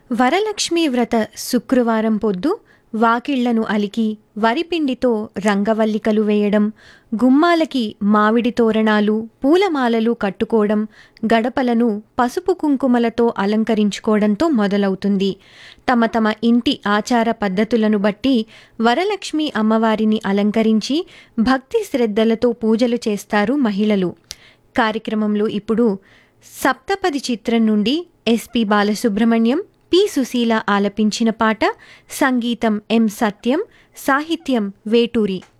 వరలక్ష్మి వ్రత శుక్రవారం పొద్దు వాకిళ్లను అలికి వరిపిండితో రంగవల్లికలు వేయడం గుమ్మాలకి మామిడి తోరణాలు పూలమాలలు కట్టుకోవడం గడపలను పసుపు కుంకుమలతో అలంకరించుకోవడంతో మొదలవుతుంది తమ తమ ఇంటి ఆచార పద్ధతులను బట్టి వరలక్ష్మి అమ్మవారిని అలంకరించి భక్తి శ్రద్ధలతో పూజలు చేస్తారు మహిళలు కార్యక్రమంలో ఇప్పుడు సప్తపది చిత్రం నుండి ఎస్పి బాలసుబ్రహ్మణ్యం పి సుశీల ఆలపించిన పాట సంగీతం ఎం సత్యం సాహిత్యం వేటూరి